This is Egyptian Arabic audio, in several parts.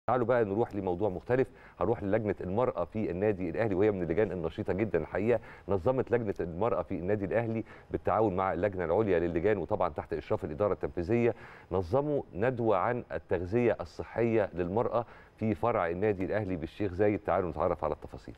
تعالوا بقى نروح لموضوع مختلف هنروح للجنه المراه في النادي الاهلي وهي من اللجان النشيطه جدا الحقيقه نظمت لجنه المراه في النادي الاهلي بالتعاون مع اللجنه العليا للجان وطبعا تحت اشراف الاداره التنفيذيه نظموا ندوه عن التغذيه الصحيه للمراه في فرع النادي الاهلي بالشيخ زايد تعالوا نتعرف على التفاصيل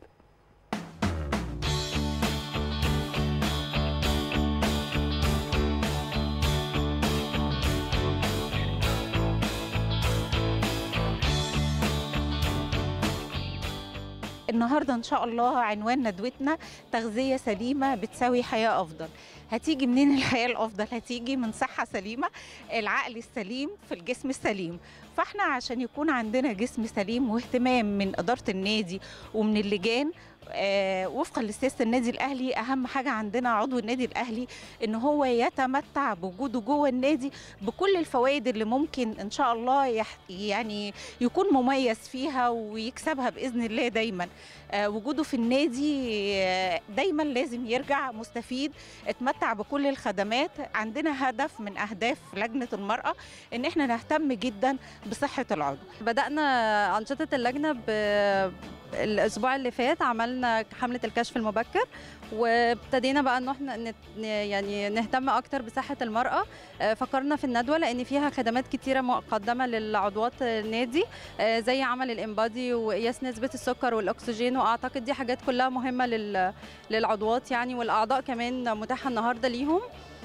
النهارده ان شاء الله عنوان ندوتنا تغذيه سليمه بتساوي حياه افضل هتيجي منين الحياه الافضل هتيجي من صحه سليمه العقل السليم في الجسم السليم فاحنا عشان يكون عندنا جسم سليم واهتمام من اداره النادي ومن اللجان آه وفقا لسياسه النادي الاهلي اهم حاجه عندنا عضو النادي الاهلي ان هو يتمتع بوجوده جوه النادي بكل الفوائد اللي ممكن ان شاء الله يح يعني يكون مميز فيها ويكسبها باذن الله دايما آه وجوده في النادي آه دايما لازم يرجع مستفيد اتمتع بكل الخدمات عندنا هدف من اهداف لجنه المراه ان احنا نهتم جدا بصحه العضو بدانا انشطه اللجنه ب الاسبوع اللي فات عملنا حمله الكشف المبكر وابتدينا بقى ان احنا نت يعني نهتم اكتر بصحه المراه فكرنا في الندوه لان فيها خدمات كتيره مقدمه للعضوات النادي زي عمل الانبادي وقياس نسبه السكر والاكسجين واعتقد دي حاجات كلها مهمه للعضوات يعني والاعضاء كمان متاحه النهارده ليهم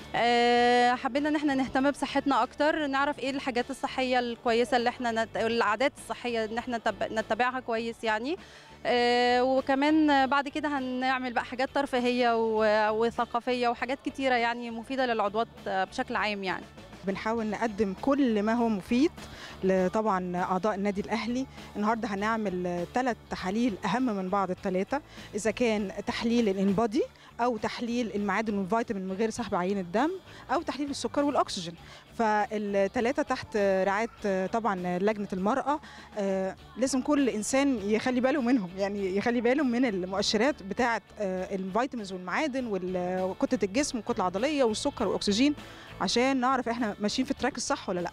حبينا ان احنا نهتم بصحتنا اكتر نعرف ايه الحاجات الصحيه الكويسه اللي احنا نت... العادات الصحيه ان احنا نتبعها كويس يعني وكمان بعد كده هنعمل بقى حاجات ترفيهيه وثقافيه وحاجات كتيره يعني مفيده للعضوات بشكل عام يعني بنحاول نقدم كل ما هو مفيد طبعا اعضاء النادي الاهلي النهارده هنعمل ثلاث تحاليل اهم من بعض الثلاثه اذا كان تحليل الانبادي او تحليل المعادن والفيتامين من غير سحب عينه دم او تحليل السكر والاكسجين فالثلاثه تحت رعايه طبعا لجنه المراه لازم كل انسان يخلي باله منهم يعني يخلي باله من المؤشرات بتاعه الفيتامينز والمعادن وكتله الجسم والكتله العضليه والسكر والاكسجين عشان نعرف احنا ماشيين في التراك الصح ولا لا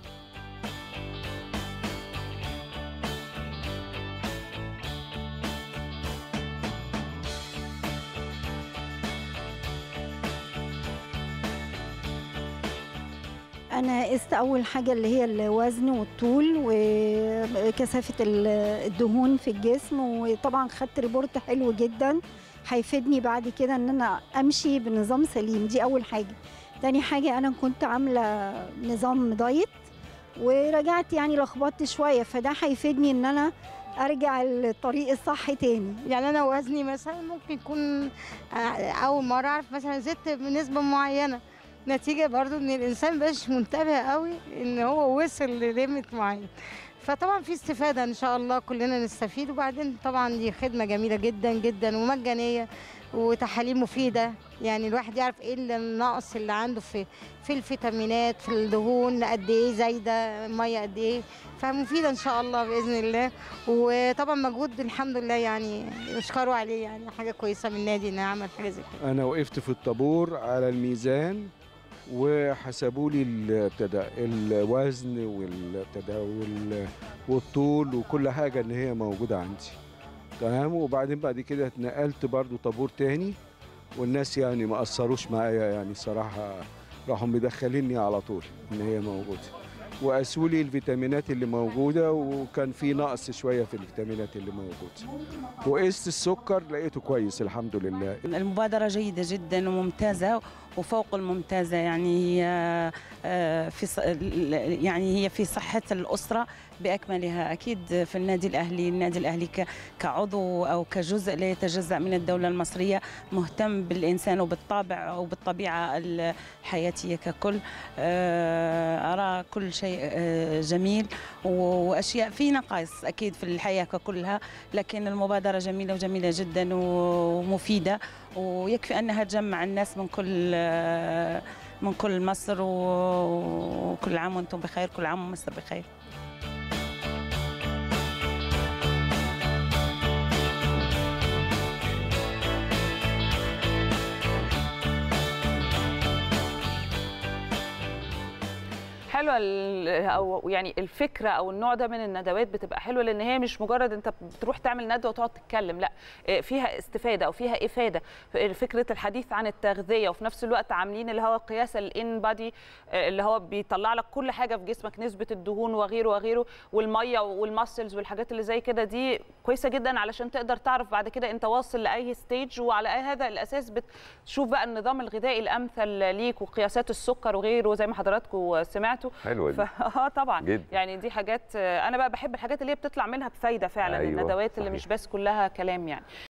انا قست اول حاجه اللي هي الوزن والطول وكثافه الدهون في الجسم وطبعا خدت ريبورت حلو جدا هيفيدني بعد كده ان انا امشي بنظام سليم دي اول حاجه تاني حاجه انا كنت عامله نظام دايت ورجعت يعني لخبطت شويه فده هيفيدني ان انا ارجع الطريق الصح تاني يعني انا وزني مثلا ممكن يكون اول مره اعرف مثلا زدت بنسبه معينه نتيجه برضو ان الانسان مش منتبه قوي ان هو وصل لليميت معين فطبعا في استفاده ان شاء الله كلنا نستفيد وبعدين طبعا دي خدمه جميله جدا جدا ومجانيه وتحاليل مفيده يعني الواحد يعرف ايه النقص اللي عنده في في الفيتامينات في الدهون قد ايه زايده الميه قد ايه فمفيده ان شاء الله باذن الله وطبعا مجهود الحمد لله يعني يشكروا عليه يعني حاجه كويسه من النادي انه عمل حاجه زي كده انا وقفت في الطابور على الميزان وحسبوا لي ابتدى الوزن والابتدى والطول وكل حاجه ان هي موجوده عندي تمام وبعدين بعد كده اتنقلت برضو طابور تاني والناس يعني ما قصروش معايا يعني صراحه راحوا مدخليني على طول ان هي موجوده وقاسوا لي الفيتامينات اللي موجوده وكان في نقص شويه في الفيتامينات اللي موجوده وقست السكر لقيته كويس الحمد لله المبادره جيده جدا وممتازه وفوق الممتازه يعني هي في يعني هي في صحه الاسره باكملها اكيد في النادي الاهلي النادي الاهلي كعضو او كجزء لا يتجزا من الدوله المصريه مهتم بالانسان وبالطابع وبالطبيعه الحياتيه ككل ارى كل شيء جميل واشياء في نقائص اكيد في الحياه ككلها لكن المبادره جميله وجميله جدا ومفيده ويكفي انها تجمع الناس من كل من كل مصر وكل عام وانتم بخير كل عام ومصر بخير حلوه ال- او يعني الفكره او النوع ده من الندوات بتبقى حلوه لان هي مش مجرد انت بتروح تعمل ندوه وتقعد تتكلم لا آه، فيها استفاده او فيها افاده فكره الحديث عن التغذيه وفي نفس الوقت عاملين اللي هو قياس الان بادي اللي هو بيطلع لك كل حاجه في جسمك نسبه الدهون وغيره وغيره والميه والماسلز والحاجات اللي زي كده دي كويسه جدا علشان تقدر تعرف بعد كده انت واصل لاي ستيج وعلى أي هذا الاساس بتشوف بقى النظام الغذائي الامثل ليك وقياسات السكر وغيره زي ما حضراتكم سمعتوا حلوه دي ف... اه طبعا جدا. يعني دي حاجات انا بقى بحب الحاجات اللي هي بتطلع منها بفايده فعلا أيوة، الندوات اللي صحيح. مش بس كلها كلام يعني